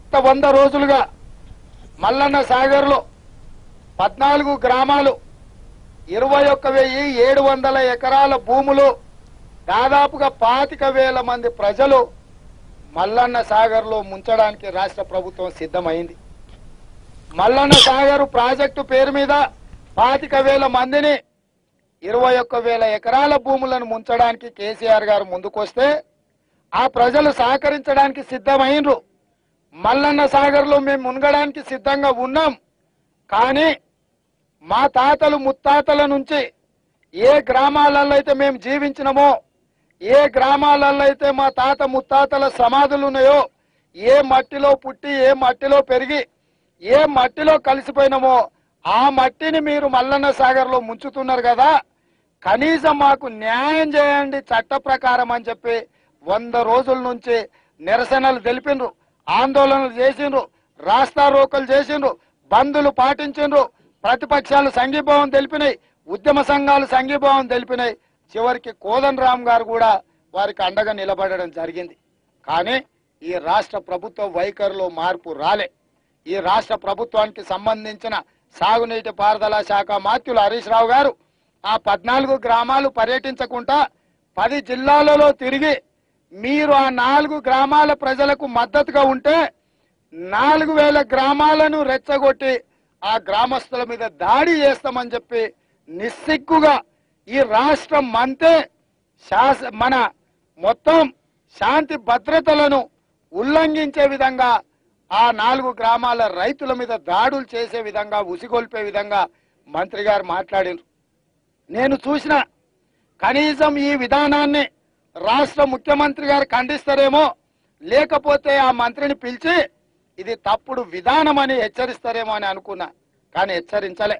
గత వంద రోజులుగా మల్లన్న సాగర్లో పద్నాలుగు గ్రామాలు ఇరవై ఒక్క వెయ్యి ఏడు వందల ఎకరాల భూములు దాదాపుగా పాతిక వేల మంది ప్రజలు మల్లన్న సాగర్లో ముంచడానికి రాష్ట్ర ప్రభుత్వం సిద్ధమైంది మల్లన్న సాగర్ ప్రాజెక్టు పేరు మీద పాతిక వేల మందిని ఇరవై ఒక్క వేల ఎకరాల భూములను ముంచడానికి కేసీఆర్ గారు ముందుకొస్తే ఆ ప్రజలు సహకరించడానికి సిద్ధమైనరు మల్లన్న సాగర్లో మేము మునగడానికి సిద్ధంగా ఉన్నాం కానీ మా తాతలు ముత్తాతల నుంచి ఏ గ్రామాలలో అయితే మేము జీవించినమో ఏ గ్రామాలలో అయితే మా తాత ముత్తాతల సమాధులు ఉన్నాయో ఏ మట్టిలో పుట్టి ఏ మట్టిలో పెరిగి ఏ మట్టిలో కలిసిపోయినామో ఆ మట్టిని మీరు మల్లన్న సాగర్లో ముంచుతున్నారు కదా కనీసం మాకు న్యాయం చేయండి చట్ట ప్రకారం అని చెప్పి వంద రోజుల నుంచి నిరసనలు తెలిపినరు ఆందోళనలు చేసిండ్రు రాస్తా రోకలు చేసిండ్రు బంధులు పాటించిండ్రు ప్రతిపక్షాలు సంఘీభావం తెలిపినాయి ఉద్యమ సంఘాలు సంఘీభావం తెలిపినాయి చివరికి కోదన్ రామ్ గారు కూడా వారికి అండగా నిలబడడం జరిగింది కానీ ఈ రాష్ట్ర ప్రభుత్వ వైఖరిలో మార్పు రాలే ఈ రాష్ట్ర ప్రభుత్వానికి సంబంధించిన సాగునీటి పారుదల శాఖ మాత్యులు హరీష్ రావు గారు ఆ పద్నాలుగు గ్రామాలు పర్యటించకుండా పది జిల్లాలలో తిరిగి మీరు ఆ నాలుగు గ్రామాల ప్రజలకు మద్దతుగా ఉంటే నాలుగు వేల గ్రామాలను రెచ్చగొట్టి ఆ గ్రామస్తుల మీద దాడి చేస్తామని చెప్పి నిస్సిగ్గుగా ఈ రాష్ట్రం అంతే శాస మన మొత్తం శాంతి భద్రతలను ఉల్లంఘించే విధంగా ఆ నాలుగు గ్రామాల రైతుల మీద దాడులు చేసే విధంగా ఉసిగొల్పే విధంగా మంత్రి గారు మాట్లాడారు నేను చూసిన కనీసం ఈ విధానాన్ని రాష్ట్ర ముఖ్యమంత్రి గారు ఖండిస్తారేమో లేకపోతే ఆ మంత్రిని పిలిచి ఇది తప్పుడు విధానం అని హెచ్చరిస్తారేమో అని అనుకున్నా కానీ హెచ్చరించలే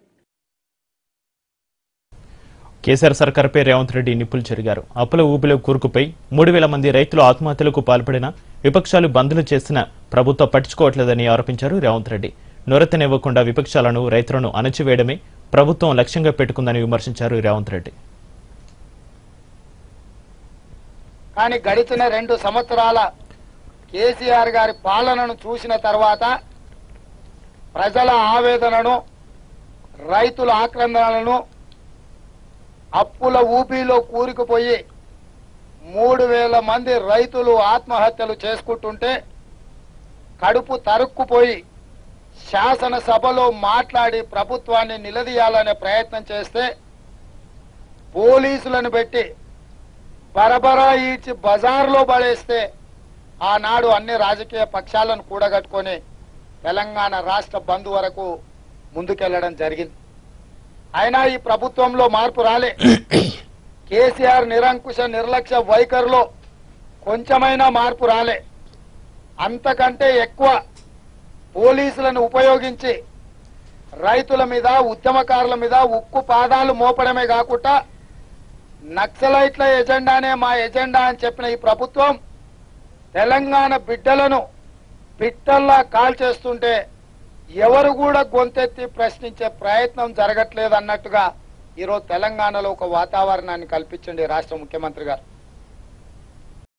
కేసీఆర్ సర్కార్పై రేవంత్ రెడ్డి నిప్పులు చెరిగారు అప్పుల ఊపిలో కూరుకుపోయి మూడు వేల మంది రైతులు ఆత్మహత్యలకు పాల్పడిన విపక్షాలు బంద్లు చేసిన ప్రభుత్వం పట్టించుకోవట్లేదని ఆరోపించారు రేవంత్ రెడ్డి నొరెత్తనివ్వకుండా విపక్షాలను రైతులను అణచివేయడమే ప్రభుత్వం లక్ష్యంగా పెట్టుకుందని విమర్శించారు రేవంత్ రెడ్డి కానీ గడిచిన రెండు సంవత్సరాల కేసీఆర్ గారి పాలనను చూసిన తర్వాత ప్రజల ఆవేదనను రైతుల ఆక్రందనలను అప్పుల ఊపిలో కూరుకుపోయి మూడు వేల మంది రైతులు ఆత్మహత్యలు చేసుకుంటుంటే కడుపు తరుక్కుపోయి శాసనసభలో మాట్లాడి ప్రభుత్వాన్ని నిలదీయాలనే ప్రయత్నం చేస్తే పోలీసులను పెట్టి బరబరా ఈడ్చి బజార్లో పడేస్తే ఆనాడు అన్ని రాజకీయ పక్షాలను కూడగట్టుకొని తెలంగాణ రాష్ట్ర బంద్ వరకు ముందుకెళ్లడం జరిగింది అయినా ఈ ప్రభుత్వంలో మార్పు రాలే కేసీఆర్ నిరంకుశ నిర్లక్ష్య వైఖరిలో కొంచెమైనా మార్పు రాలే అంతకంటే ఎక్కువ పోలీసులను ఉపయోగించి రైతుల మీద ఉద్యమకారుల మీద ఉక్కు పాదాలు మోపడమే కాకుండా నక్సలైట్ల ఎజెండానే మా ఎజెండా అని చెప్పిన ఈ ప్రభుత్వం తెలంగాణ బిడ్డలను పిట్టల్లా కాల్ చేస్తుంటే ఎవరు కూడా గొంతెత్తి ప్రశ్నించే ప్రయత్నం జరగట్లేదు అన్నట్టుగా ఈరోజు తెలంగాణలో ఒక వాతావరణాన్ని కల్పించండి రాష్ట్ర ముఖ్యమంత్రి గారు